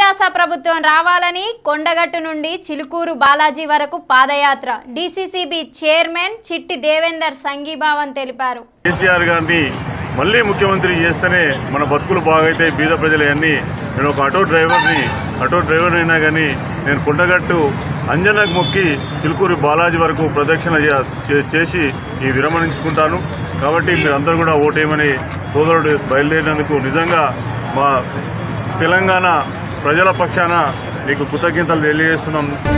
తెరాస ప్రభుత్వం రావాలని కొండగట్టు నుండి చిలుకూరు బాలాజీ వరకు పాదయాత్ర డీసీసీబీ చైర్మన్ చిట్టి దేవేందర్ సంఘీభావం తెలిపారు కేసీఆర్ గారిని మళ్ళీ ముఖ్యమంత్రి చేస్తేనే మన బతుకులు బాగైతాయి బీద ప్రజలు అన్నీ నేను ఒక ఆటో డ్రైవర్ని ఆటో డ్రైవర్ అయినా కానీ నేను కొండగట్టు అంజనకు మొక్కి చిలుకూరి బాలాజీ వరకు ప్రదక్షిణ చే- చే- చేసి ఈ విరమణించుకుంటాను కాబట్టి మీరందరూ కూడా ఓటేయమని సోదరుడు బయలుదేరినందుకు నిజంగా మా తెలంగాణ ప్రజల పక్షాన మీకు కృతజ్ఞతలు తెలియజేస్తున్నాం